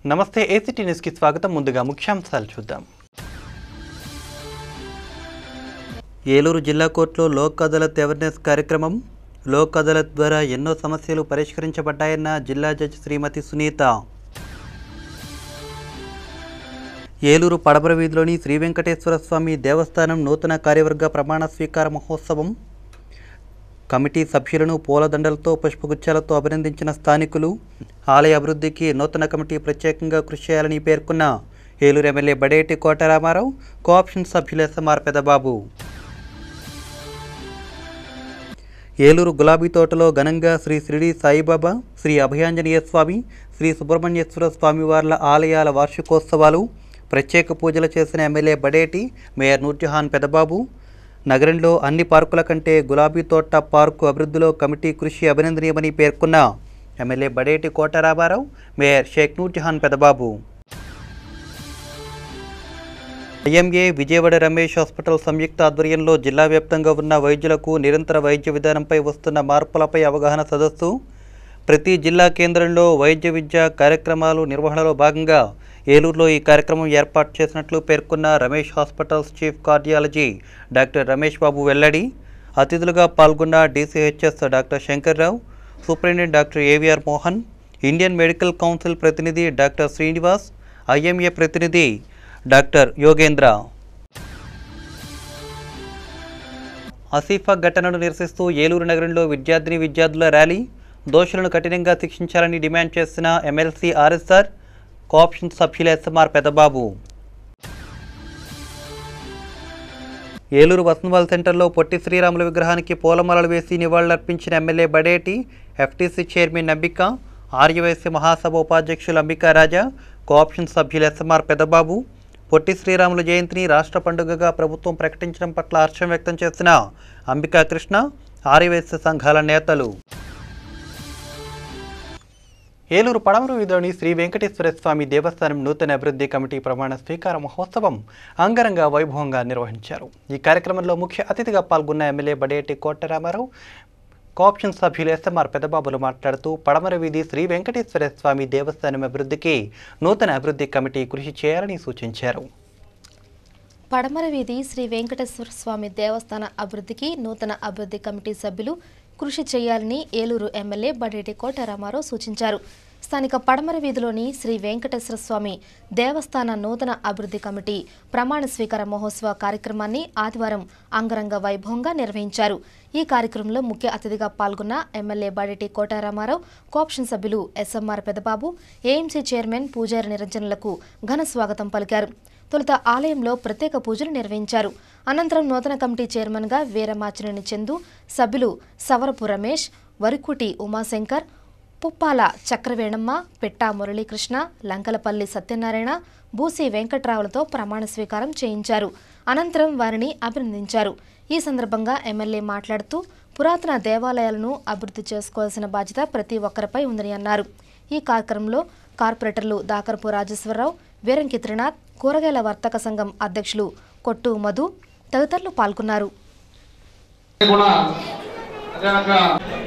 నమస్తే ఏసీటీ న్యూస్కి స్వాగతం ముందుగా ముఖ్యాంశాలు చూద్దాం ఏలూరు జిల్లా కోర్టులో లోక్ అదాలత్ అవేర్నెస్ కార్యక్రమం లోక్ అదాలత్ ద్వారా ఎన్నో సమస్యలు పరిష్కరించబడ్డాయన్న జిల్లా జడ్జి శ్రీమతి సునీత ఏలూరు పడమర వీధిలోని శ్రీ వెంకటేశ్వర స్వామి దేవస్థానం నూతన కార్యవర్గ ప్రమాణ స్వీకార మహోత్సవం కమిటీ సభ్యులను పూలదండలతో పుష్పగుచ్చాలతో అభినందించిన స్థానికులు ఆలయ అభివృద్ధికి నూతన కమిటీ ప్రత్యేకంగా కృషి చేయాలని పేర్కొన్న ఏలూరు ఎమ్మెల్యే బడేటి కోటరామారావు కోఆప్షన్ సభ్యులు ఎస్ఎంఆర్ పెదబాబు ఏలూరు గులాబీ తోటలో ఘనంగా శ్రీ షిరిడి సాయిబాబా శ్రీ అభయాంజనేయ స్వామి శ్రీ సుబ్రహ్మణ్యేశ్వర స్వామి వార్ల ఆలయాల వార్షికోత్సవాలు ప్రత్యేక పూజలు చేసిన ఎమ్మెల్యే బడేటి మేయర్ నూర్జహాన్ పెదబాబు నగరంలో అన్ని పార్కుల కంటే గులాబీ తోట పార్కు అభివృద్ధిలో కమిటీ కృషి అభినందనీయమని పేర్కొన్న MLA Badeti Kotaramarao mayor Sheikh Noorjahan Pedababu IMA Vijayawada Ramesh hospital సంయుక్త ఆధ్వర్యంలో జిల్లా వ్యాప్తంగా ఉన్న వైద్యులకు నిరంతర వైద్య విధానంపై వస్తున్న మార్పులపై అవగాహన సదస్సు ప్రతి జిల్లా కేంద్రంలో వైద్య విద్య కార్యక్రమాలు నిర్వహణలో భాగంగా ఏలూరులో ఈ కార్యక్రమం ఏర్పాటు చేసినట్లు పేర్కొన్న Ramesh hospitals chief cardiology doctor Ramesh Babu వెల్లడి అతిథులుగా పాల్గొన్న DCHS doctor Shankarrao superintendent doctor AVR Mohan Indian medical council ప్రతినిధి డాక్టర్ శ్రీనివాస్ ఐఎంఏ ప్రతినిధి డాక్టర్ యోగేంద్ర ఆసిఫా ఘటనను నిరసిస్తూ ఏలూరు నగరంలో విద్యార్థిని విద్యార్థుల ర్యాలీ దోషులను కఠినంగా శిక్షించాలని డిమాండ్ చేసిన ఎమ్మెల్సీ ఆర్ఎస్ఆర్ కోఆప్షన్ సభ్యులు ఎస్ఎంఆర్ పెదబాబు ఏలూరు వసంతవాల్ సెంటర్లో పొట్టి శ్రీరాములు విగ్రహానికి పూలమాలలు వేసి నివాళులర్పించిన MLA Badeti FTC chairman Ambika Aryavysya మహాసభ ఉపాధ్యక్షులు అంబికా రాజా కోఆప్షన్ సభ్యులు ఎస్ఎంఆర్ పెదబాబు పొట్టి శ్రీరాములు జయంతిని రాష్ట్ర పండుగగా ప్రభుత్వం ప్రకటించడం పట్ల హర్షం వ్యక్తం చేసిన అంబికా కృష్ణ ఆర్యవైశ్య సంఘాల నేతలు ఏలూరు పడమర వీధిలోని శ్రీ వెంకటేశ్వర స్వామి దేవస్థానం నూతన అభివృద్ధి కమిటీ ప్రమాణ స్వీకార మహోత్సవం అంగరంగ వైభవంగా నిర్వహించారు ఈ కార్యక్రమంలో ముఖ్య అతిథిగా పాల్గొన్న ఎమ్మెల్యే బడేటి కోటరామారావు కోఆప్షన్ సభ్యులు ఎస్ఎంఆర్ పెదబాబులు మాట్లాడుతూ పడమర వీధి శ్రీ వెంకటేశ్వర స్వామి దేవస్థానం అభివృద్ధికి నూతన అభివృద్ధి కమిటీ కృషి చేయాలని సూచించారు పడమర వీధి శ్రీ వెంకటేశ్వర స్వామి దేవస్థాన అభివృద్ధికి నూతన అభివృద్ధి కమిటీ సభ్యులు కృషి చేయాలని ఏలూరు ఎమ్మెల్యే బడేటి కోటరామారావు సూచించారు స్థానిక పడమర వీధిలోని శ్రీ వెంకటేశ్వర స్వామి దేవస్థాన నూతన అభివృద్ధి కమిటీ ప్రమాణ స్వీకార మహోత్సవ కార్యక్రమాన్ని ఆదివారం అంగరంగ వైభవంగా నిర్వహించారు ఈ కార్యక్రమంలో ముఖ్య అతిథిగా పాల్గొన్న ఎమ్మెల్యే బడేటి కోటారామారావు కోఆప్షన్ సభ్యులు SMR Pedababu AMC chairman Pujari నిరంజనులకు ఘన స్వాగతం పలికారు తొలుత ఆలయంలో ప్రత్యేక పూజలు నిర్వహించారు అనంతరం నూతన కమిటీ చైర్మన్గా వీరమాచినేని చందు సభ్యులు సవరపు రమేష్ వరికుటి ఉమాశంకర్ పుప్పాల చక్రవేణమ్మ పెట్టా మురళీకృష్ణ లంకలపల్లి సత్యనారాయణ బూసి వెంకట్రావులతో ప్రమాణ స్వీకారం చేయించారు అనంతరం వారిని అభినందించారు ఈ సందర్భంగా ఎమ్మెల్యే మాట్లాడుతూ పురాతన దేవాలయాలను అభివృద్ధి చేసుకోవాల్సిన బాధ్యత ప్రతి ఒక్కరిపై ఉందని అన్నారు ఈ కార్యక్రమంలో కార్పొరేటర్లు దాకరపు రాజేశ్వరరావు వీరంకి త్రినాథ్ కూరగాయల వర్తక సంఘం అధ్యక్షులు కొట్టు మధు తదితరులు పాల్గొన్నారు కూడా అదే రకంగా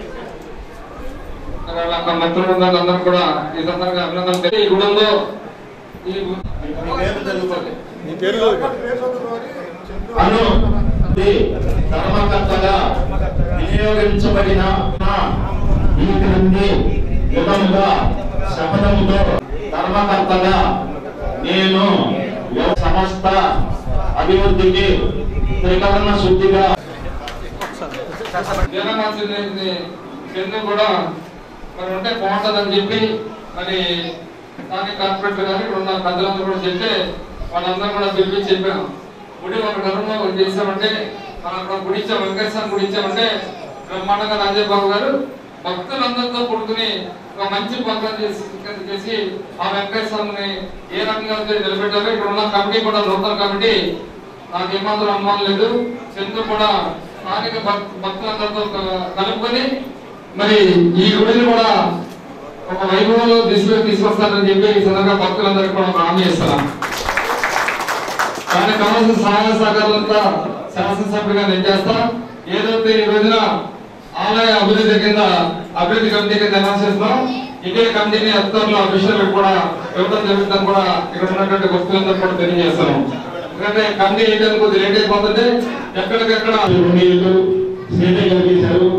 వాళ్ళ యొక్క మంత్రులు అందరూ కూడా ఈ సందర్భంగా అభినందనలు తెలియ ఈ గుడంలో ఈ అను ఇది ధర్మకర్తగా వినియోగించబడిన ఈ క్రింది విధముగా శపథముతో ధర్మకర్తగా నేను సమస్త అభివృద్ధికి త్రికరణ శుద్ధిగా వీరమాచినేని చంద్రు కూడా మరి ఉంటే బాగుంటుందని చెప్పి మరి స్థానిక కార్పొరేటర్ గారు ఇక్కడ ఉన్న పెద్దలందరూ కూడా చెప్తే వాళ్ళందరూ కూడా పిలిపించి చెప్పాను గుడి ఒక నగరంలో చేసామంటే మనం అక్కడ గుడి ఇచ్చాం వెంకటేశ్వర గుడి ఇచ్చామంటే బ్రహ్మాండంగా రాజేష్ బాబు గారు భక్తులందరితో కూడుకుని ఒక మంచి ప్రోగ్రాం చేసి చేసి ఆ వెంకటేశ్వరుని ఏ రకంగా అయితే నిలబెట్టారో ఇక్కడ ఉన్న కమిటీ కూడా నూతన కమిటీ నాకు ఏమాత్రం అనుమానం లేదు చంద్రు కూడా స్థానిక భక్- భక్తులందరితో క- కలుపుకొని మరి ఈ గుడిని కూడా ఒక వైభవంలో దిశలో తీసుకొస్తారని చెప్పి ఈ సందర్భంగా భక్తులందరికీ కూడా ఒక హామీ ఇస్తున్నాను దానికి కావాల్సిన సహాయ సహకారాలంతా శాసనసభ్యులుగా నేను చేస్తా ఏదైతే ఈ రోజున ఆలయ అభివృద్ధి కింద అభివృద్ధి కమిటీ కింద అనౌన్స్ చేస్తున్నాం ఇదే కమిటీని అధికారులు అఫీషియల్ కూడా ఇవ్వడం జరుగుతుందని కూడా ఇక్కడ ఉన్నటువంటి వస్తువులందరూ కూడా తెలియజేస్తాను ఎందుకంటే కమిటీ వేయడానికి కొద్దిగా లేట్ అయిపోతుంది ఎక్కడికెక్కడ నీళ్లు శ్రీధర్ గారు చేశారు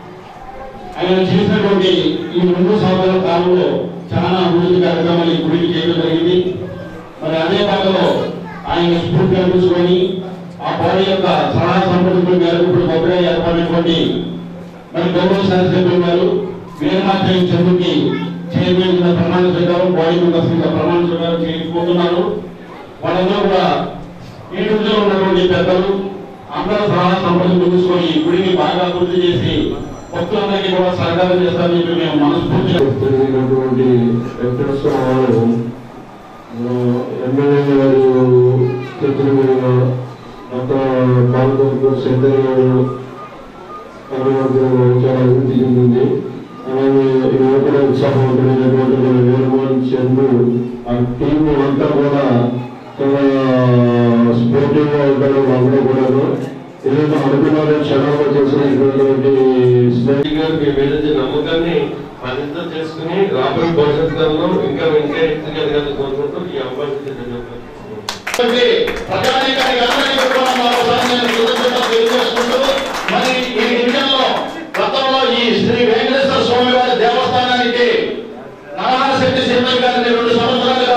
ఆయన చేసినటువంటి ఈ రెండు సంవత్సరాల కాలంలో చాలా అభివృద్ధి కార్యక్రమాలు ఈ గుడికి చేయడం జరిగింది మరి అదే కాలంలో ఆయన స్ఫూర్తిగా తీసుకొని ఆ బాడీ యొక్క సలహా సంప్రదింపుల మేరకు ఇప్పుడు కొత్తగా ఏర్పడినటువంటి మరి గౌరవ శాసనసభ్యులు గారు వీరమాత్రం చంద్రుకి చైర్మన్ కింద ప్రమాణ స్వీకారం బాడీ మెంబర్స్ కింద ప్రమాణ స్వీకారం చేయకపోతున్నారు వాళ్ళందరూ కూడా ఈ రోజులో ఉన్నటువంటి పెద్దలు అందరూ సలహా సంప్రదింపులు తీసుకొని ఈ గుడిని బాగా అభివృద్ధి చేసి భక్తులందరికీ కూడా సహకారం చేస్తారని చెప్పి మేము మనస్ఫూర్తిగా జరిగినటువంటి వెంకటేశ్వర వారు ఎమ్మెల్యే గారు చేతుల మీదుగా డాక్టర్ పాల్గొంటూ సేంద్ర గారు కార్యవర్గంలో చాలా అభివృద్ధి చెందింది అలాగే ఈ నూతన ఉత్సాహవంతుడైనటువంటి మన వీరమోహన్ చంద్రు ఆ టీం అంతా కూడా చాలా స్పోర్టివ్ గా ఉంటారు అందరూ కూడాను ఏదైతే అనుకున్నారో క్షణంలో చేసినటువంటి స్నేహితులు గారు మీ మీద ఉన్న నమ్మకాన్ని మరింత చేసుకుని రాబోయే భవిష్యత్ కాలంలో ఇంకా ఇంకా ఎత్తుగా ఎదగాలని కోరుకుంటూ ఈ అవకాశం ఇచ్చినందుకు ప్రజానీకానికి అందరికీ కూడా మరోసారి నేను కృతజ్ఞతలు తెలియజేసుకుంటూ మరి ఈ డివిజన్లో గతంలో ఈ శ్రీ వెంకటేశ్వర స్వామి వారి దేవస్థానానికి నారాయణ శెట్టి సింహయ్య గారిని రెండు సంవత్సరాలుగా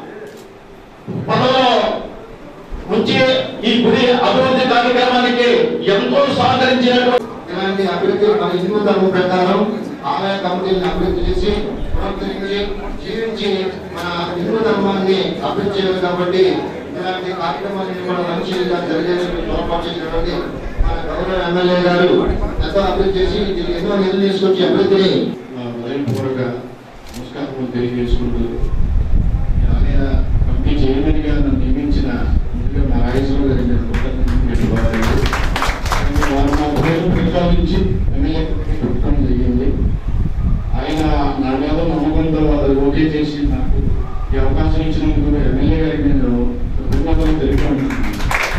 పదవిలో ఉంచి ఈ గుడి అభివృద్ధి కార్యక్రమానికి ఎంతో సహకరించినటువంటి ఇలాంటి అభివృద్ధి మన హిందూ ధర్మం ప్రకారం ఆలయ కమిటీని అభివృద్ధి చేసి పునరుద్ధరించి జీవించి మన హిందూ ధర్మాన్ని అభివృద్ధి చేయాలి కాబట్టి ఇలాంటి కార్యక్రమాన్ని కూడా మంచిగా జరిగేందుకు తోడ్పడినటువంటి మన గౌరవ ఎమ్మెల్యే గారు ఎంతో అభివృద్ధి చేసి దీనికి ఎన్నో నిధులు తీసుకొచ్చి అభివృద్ధిని హృదయపూర్వక నమస్కారం తెలియజేసుకుంటూ ఈ ఆలయ కమిటీ చైర్మన్ గా నన్ను నియమించిన ముందుగా మా రాజేశ్వర గారి నేను కృతజ్ఞతలు పెట్టుకోవాలి వారు నా హృదయం ప్రతిపాదించి ఎమ్మెల్యే పెట్టడం జరిగింది ఆయన నా మీద నమ్మకంతో అది ఓకే చేసి నాకు ఈ అవకాశం ఇచ్చినందుకు ఎమ్మెల్యే గారికి నేను కృతజ్ఞతలు తెలుపుకుంటున్నాను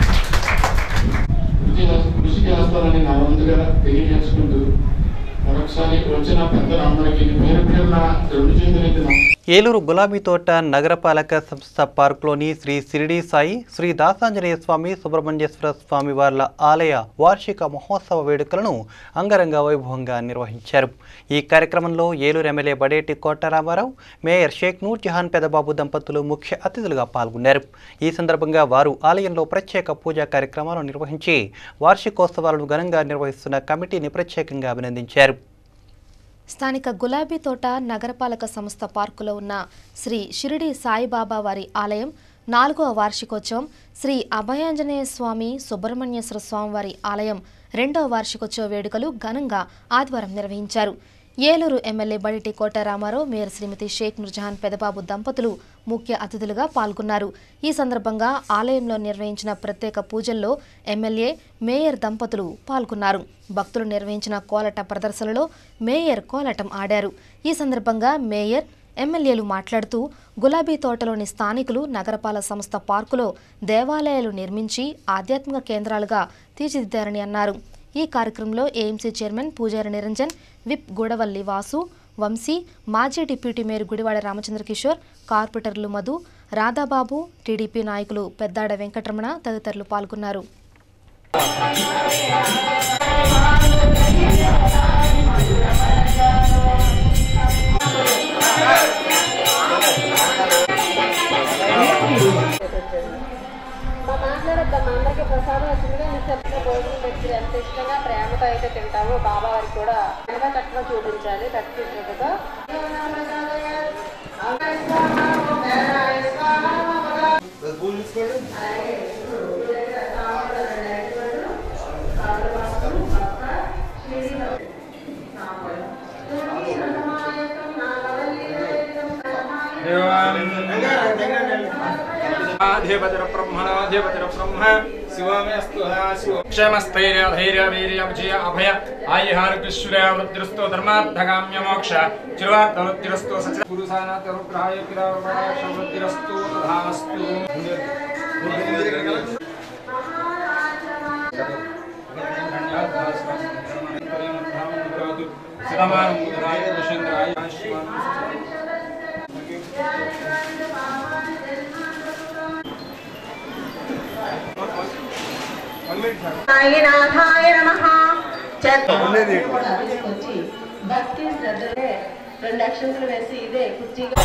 కృషి చేస్త- కృషి చేస్తానని నా వంతుగా తెలియజేసుకుంటూ మరొకసారి వచ్చిన పెద్దలందరికీ పేరు పేరున రెండు చేతులెత్తి నమస్కారం ఏలూరు గులాబీ తోట నగరపాలక సంస్థ పార్కులోని శ్రీ సిరిడి సాయి శ్రీ దాసాంజనేయ స్వామి సుబ్రహ్మణ్యేశ్వర స్వామి వార్ల ఆలయ వార్షిక మహోత్సవ వేడుకలను అంగరంగ వైభవంగా నిర్వహించారు ఈ కార్యక్రమంలో ఏలూరు ఎమ్మెల్యే బడేటి కోటరామారావు మేయర్ షేక్ నూర్ జహాన్ పెదబాబు దంపతులు ముఖ్య అతిథులుగా పాల్గొన్నారు ఈ సందర్భంగా వారు ఆలయంలో ప్రత్యేక పూజా కార్యక్రమాలు నిర్వహించి వార్షికోత్సవాలను ఘనంగా నిర్వహిస్తున్న కమిటీని ప్రత్యేకంగా అభినందించారు స్థానిక గులాబీ తోట నగరపాలక సంస్థ పార్కులో ఉన్న శ్రీ షిరిడి సాయిబాబా వారి ఆలయం నాలుగవ వార్షికోత్సవం శ్రీ అభయాంజనేయ స్వామి సుబ్రహ్మణ్యేశ్వర స్వామి వారి ఆలయం రెండవ వార్షికోత్సవ వేడుకలు ఘనంగా ఆదివారం నిర్వహించారు ఏలూరు ఎమ్మెల్యే బడిటి కోట రామారావు మేయర్ శ్రీమతి షేక్ నూర్జహాన్ పెదబాబు దంపతులు ముఖ్య అతిథులుగా పాల్గొన్నారు ఈ సందర్భంగా ఆలయంలో నిర్వహించిన ప్రత్యేక పూజల్లో ఎమ్మెల్యే మేయర్ దంపతులు పాల్గొన్నారు భక్తులు నిర్వహించిన కోలట ప్రదర్శనలో మేయర్ కోలాటం ఆడారు ఈ సందర్భంగా మేయర్ ఎమ్మెల్యేలు మాట్లాడుతూ గులాబీ తోటలోని స్థానికులు నగరపాలక సంస్థ పార్కులో దేవాలయాలు నిర్మించి ఆధ్యాత్మిక కేంద్రాలుగా తీర్చిదిద్దారని అన్నారు ఈ కార్యక్రమంలో AMC chairman Pujari Niranjan whip Gudavalli Vasu Vamsi మాజీ డిప్యూటీ మేయర్ గుడివాడ రామచంద్ర కిషోర్ కార్పొరేటర్లు మధు రాధాబాబు టీడీపీ నాయకులు పెద్దాడ వెంకటరమణ తదితరులు పాల్గొన్నారు మా మాట్లాడద్దాం మా అందరికి ప్రసాదం వచ్చిందిగా నేను చెప్తే భోజనం పెట్టి ఎంత ఇష్టంగా ప్రేమతో అయితే తింటాము బాబా వారికి కూడా ప్రేమగా చక్కగా చూపించాలి భక్తి శ్రద్ధతో ధిపతిర బ్రహ్మణాధిపతిర బ్రహ్మ శివమేస్తు శివ క్షేమస్థైర్య ధైర్య వీర్య విజయ అభయ ఆయుహారుగ్రశ్వర్య వృద్ధిరస్తో ధర్మార్థకామ్య మోక్ష చిరువార్త వృద్ధిరస్తో సచ పురుషానాథ రుద్రాయ కిరావణాక్ష వృద్ధిరస్తో తథాస్తు రామానురాయ ఋషేంద్రాయ శివాయ సాయినాథాయ నమః వచ్చి భక్తి శ్రద్ధలే రెండు అక్షంతలు వేసి ఇదే కుర్చీగా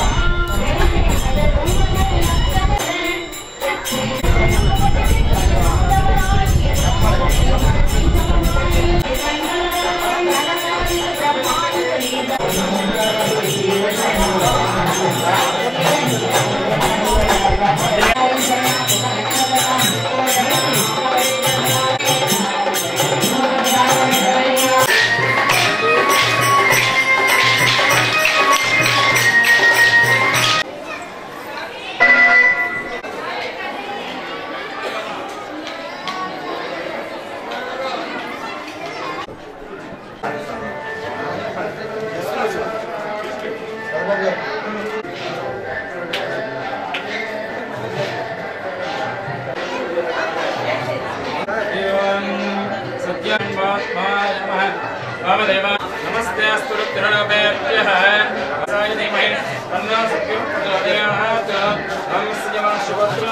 సత్యం వామదేవ నమస్తే అస్తు రుద్రలోకేభ్యః సాయ ధీమహి తన్నో సత్యం ప్రచోదయాత్ ఓం శ్రీమన్ శుభద్ర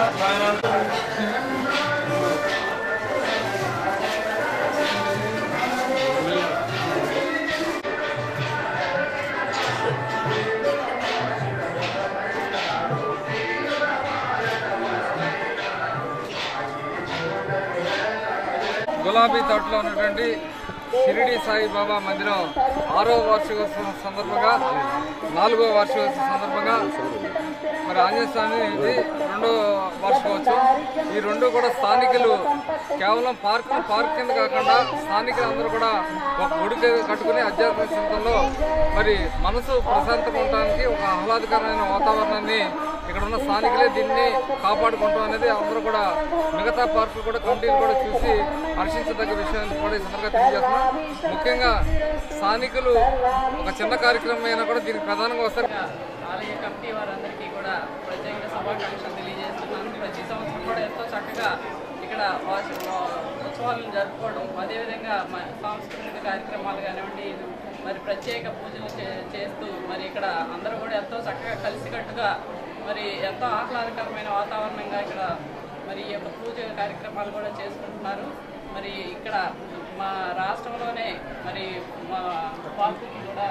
గులాబీ తోటలో ఉన్నటువంటి షిరిడి సాయిబాబా మందిరం ఆరో వార్షికోత్సవం సందర్భంగా నాలుగో వార్షికోత్సవం సందర్భంగా మరి ఆంజనేయ స్వామి ఇది రెండో వార్షికోత్సవం ఈ రెండు కూడా స్థానికులు కేవలం పార్క్ పార్క్ కింద కాకుండా స్థానికులు అందరూ కూడా ఒక గుడి కట్టుకుని ఆధ్యాత్మిక చింతనలో మరి మనసు ప్రశాంతంగా ఉండడానికి ఒక ఆహ్లాదకరమైన వాతావరణాన్ని ఇక్కడ ఉన్న స్థానికులే దీన్ని కాపాడుకుంటాం అనేది అందరూ కూడా మిగతా పార్కులు కూడా కమిటీలు కూడా చూసి హర్షించదగ్గ విషయాన్ని కూడా ఈ సందర్భంగా తెలియజేస్తున్నాం ముఖ్యంగా స్థానికులు ఒక చిన్న కార్యక్రమం అయినా కూడా దీనికి ప్రధానంగా వస్తారు ఆలయ కమిటీ వారందరికీ కూడా ప్రత్యేక శుభాకాంక్షలు తెలియజేస్తున్నాను ప్రతి సంవత్సరం కూడా ఎంతో చక్కగా ఇక్కడ వార్షిక ఉత్సవాలను జరుపుకోవడం అదేవిధంగా మ- సాంస్కృతిక కార్యక్రమాలు కానివ్వండి మరి ప్రత్యేక పూజలు చే- చేస్తూ మరి ఇక్కడ అందరూ కూడా ఎంతో చక్కగా కలిసికట్టుగా మరి ఎంతో ఆహ్లాదకరమైన వాతావరణంగా ఇక్కడ మరి ఈ యొక్క పూజ కార్యక్రమాలు కూడా చేసుకుంటున్నారు మరి ఇక్కడ మా రాష్ట్రంలోనే మరి మా పార్కుకి కూడా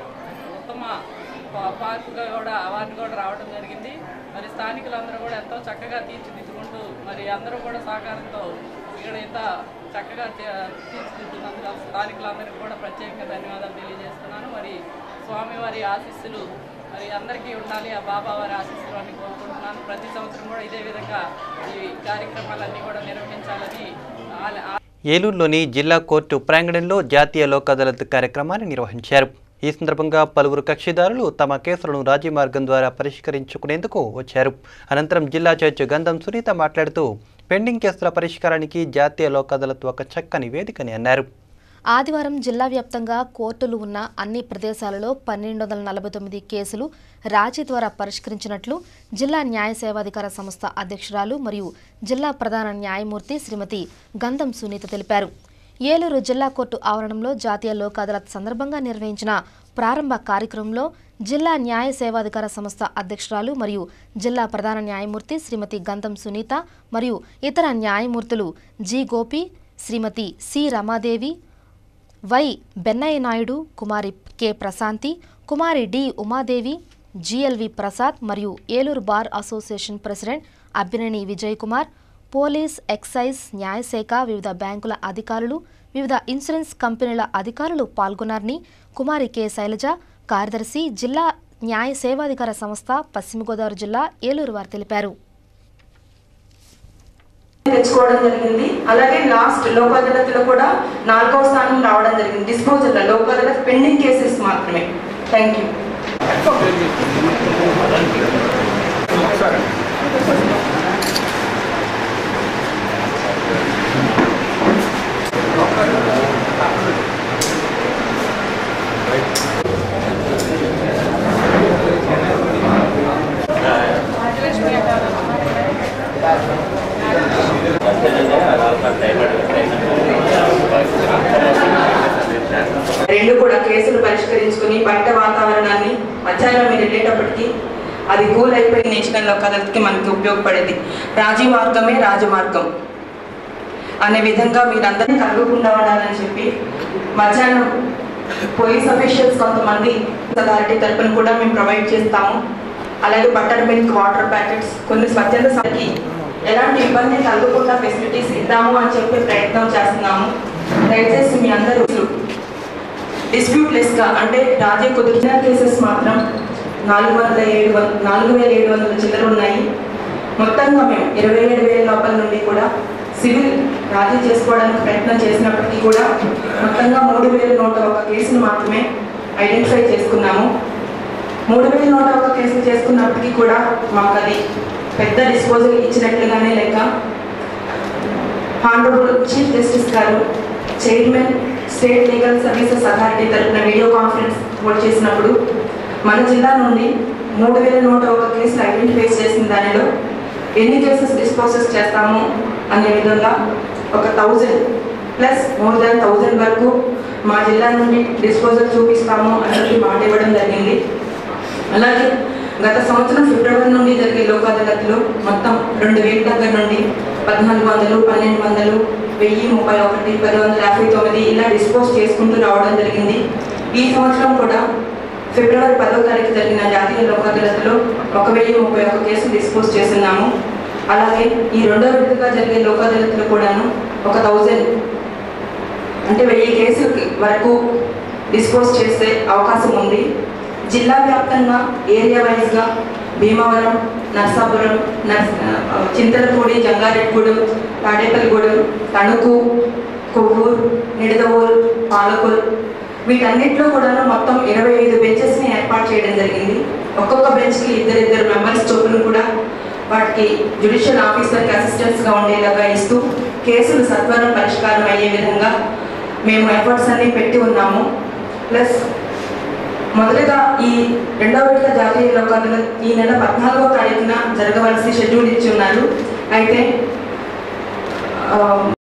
ఉత్తమ పా- పార్కుగా కూడా అవార్డు కూడా రావడం జరిగింది మరి స్థానికులందరూ కూడా ఎంతో చక్కగా తీర్చిదిద్దుకుంటూ మరి అందరూ కూడా సహకారంతో ఇక్కడ ఇంత చక్కగా చే- తీర్చిదిద్దున్నందుకు స్థానికులందరికీ కూడా ప్రత్యేకంగా ధన్యవాదాలు తెలియజేస్తున్నాను మరి స్వామివారి ఆశీస్సులు మరి అందరికీ ఉండాలి ఆ బాబా వారి ఆశీస్సులు అని కోరుకుంటున్నాను ప్రతి సంవత్సరం కూడా ఇదే విధంగా ఈ కార్యక్రమాలన్నీ కూడా నిర్వహించాలని ఆ- ఆ- ఏలూరులోని జిల్లా కోర్టు ప్రాంగణంలో జాతీయ లోక్ అదాలత్ కార్యక్రమాన్ని నిర్వహించారు ఈ సందర్భంగా పలువురు కక్షిదారులు తమ కేసులను రాజీ మార్గం ద్వారా పరిష్కరించుకునేందుకు వచ్చారు అనంతరం జిల్లా జడ్జి గంధం సునీత మాట్లాడుతూ పెండింగ్ కేసుల పరిష్కారానికి జాతీయ లోక్ అదాలత్ ఒక చక్కని వేదికని అన్నారు ఆదివారం జిల్లా వ్యాప్తంగా కోర్టులు ఉన్న అన్ని ప్రదేశాలలో పన్నెండు వందల నలభై తొమ్మిది కేసులు రాజీ ద్వారా పరిష్కరించినట్లు జిల్లా న్యాయ సేవాధికార సంస్థ అధ్యక్షురాలు మరియు జిల్లా ప్రధాన న్యాయమూర్తి శ్రీమతి గంధం సునీత తెలిపారు ఏలూరు జిల్లా కోర్టు ఆవరణంలో జాతీయ లోక్ అదాలత్ సందర్భంగా నిర్వహించిన ప్రారంభ కార్యక్రమంలో జిల్లా న్యాయ సేవాధికార సంస్థ అధ్యక్షురాలు మరియు జిల్లా ప్రధాన న్యాయమూర్తి శ్రీమతి గంధం సునీత మరియు ఇతర న్యాయమూర్తులు G Gopi Srimathi C Ramadevi Y Bennayya Naidu Kumari K Prashanthi Kumari D Umadevi GLV Prasad మరియు Eluru bar association president Abbineni Vijay Kumar police excise న్యాయశాఖ వివిధ బ్యాంకుల అధికారులు వివిధ ఇన్సూరెన్స్ కంపెనీల అధికారులు పాల్గొన్నారని కుమారి కె శైలజ కార్యదర్శి జిల్లా న్యాయ సేవాధికార సంస్థ పశ్చిమ గోదావరి జిల్లా ఏలూరు వారు తెలిపారు తెచ్చుకోవడం జరిగింది అలాగే లాస్ట్ లోక్ అదాలత్లో కూడా నాలుగవ స్థానం రావడం జరిగింది disposal Lok Adalat pending cases మాత్రమే థ్యాంక్ యూ రెండు కూడా కేసులు పరిష్కరించారు ధరించుకుని బయట వాతావరణాన్ని మధ్యాహ్నం మీరు వెళ్ళేటప్పటికి అది కూల్ అయిపోయి నేషనల్ లోక్ అదాలత్కి మనకి ఉపయోగపడేది రాజీ మార్గమే రాజమార్గం అనే విధంగా మీరందరినీ కలగకుండా ఉండాలని చెప్పి మధ్యాహ్నం పోలీస్ అఫీషియల్స్ కొంతమంది అథారిటీ తరపున కూడా మేము ప్రొవైడ్ చేస్తాము అలాగే బటర్ మిల్క్ వాటర్ ప్యాకెట్స్ కొన్ని స్వచ్ఛంద సంస్థకి ఎలాంటి ఇబ్బంది కలగకుండా ఫెసిలిటీస్ ఇద్దాము అని చెప్పి ప్రయత్నం చేస్తున్నాము దయచేసి మీ అందరూ డిస్ప్యూట్ లెస్ గా అంటే రాజీ కుదిరిన కేసెస్ మాత్రం నాలుగు వందల ఏడు వంద నాలుగు వేల ఏడు వందల చిల్లర ఉన్నాయి మొత్తంగా మేము ఇరవై ఏడు వేల లోపల నుండి కూడా సివిల్ రాజీ చేసుకోవడానికి ప్రయత్నం చేసినప్పటికీ కూడా మొత్తంగా మూడు వేల నూట ఒక కేసును మాత్రమే ఐడెంటిఫై చేసుకున్నాము మూడు వేల నూట ఒక కేసులు చేసుకున్నప్పటికీ కూడా మాకు అది పెద్ద డిస్పోజల్ ఇచ్చినట్లుగానే లెక్క హానరబుల్ చీఫ్ జస్టిస్ గారు chairman state legal services authority తరఫున వీడియో కాన్ఫరెన్స్ హోల్డ్ చేసినప్పుడు మన జిల్లా నుండి మూడు వేల నూట ఒక కేసులు ఐడెంటిఫై చేసిన దానిలో ఎన్ని కేసెస్ డిస్పోజెస్ చేస్తాము అనే విధంగా ఒక thousand plus more than thousand వరకు మా జిల్లా నుండి డిస్పోజల్ చూపిస్తాము అని చెప్పి మాట ఇవ్వడం జరిగింది అలాగే గత సంవత్సరం ఫిబ్రవరి నుండి జరిగే లోక్ అదాలత్లో మొత్తం రెండు వేల దగ్గర నుండి పద్నాలుగు వందలు పన్నెండు వందలు వెయ్యి ముప్పై ఒకటి పది వందల యాభై తొమ్మిది ఇలా డిస్పోజ్ చేసుకుంటూ రావడం జరిగింది ఈ సంవత్సరం కూడా ఫిబ్రవరి పదో తారీఖు జరిగిన జాతీయ లోక్ అదాలత్లో ఒక వెయ్యి ముప్పై ఒక్క కేసులు డిస్పోజ్ చేస్తున్నాము అలాగే ఈ రెండో విడతగా జరిగే లోక్ అదాలత్లో కూడాను ఒక థౌజండ్ అంటే వెయ్యి కేసుల వరకు డిస్పోజ్ చేసే అవకాశం ఉంది జిల్లా వ్యాప్తంగా ఏరియా వైజ్గా భీమవరం నర్సాపురం నర్స్ ఆ, చింతలపూడి జంగారెడ్గూడెం తాడేపల్లిగూడెం తణుకు కొవ్వూరు నిడదవోలు పాలకొల్ వీటన్నిటిలో కూడా మొత్తం ఇరవై ఐదు బెంచెస్ని ఏర్పాటు చేయడం జరిగింది ఒక్కొక్క బెంచ్కి ఇద్దరిద్దరు మెంబర్స్ చొప్పున కూడా వాటికి జ్యుడిషియల్ ఆఫీసర్కి అసిస్టెంట్స్గా ఉండేలాగా ఇస్తూ కేసులు సత్వరం పరిష్కారం అయ్యే విధంగా మేము ఎఫర్ట్స్ అన్ని పెట్టి ఉన్నాము ప్లస్ మొదటగా ఈ రెండవ విడత జాతీయ లోక్ అదాలత్ ఈ నెల పద్నాలుగో తారీఖున జరగవలసి షెడ్యూల్ ఇచ్చి ఉన్నారు అయితే ఆ,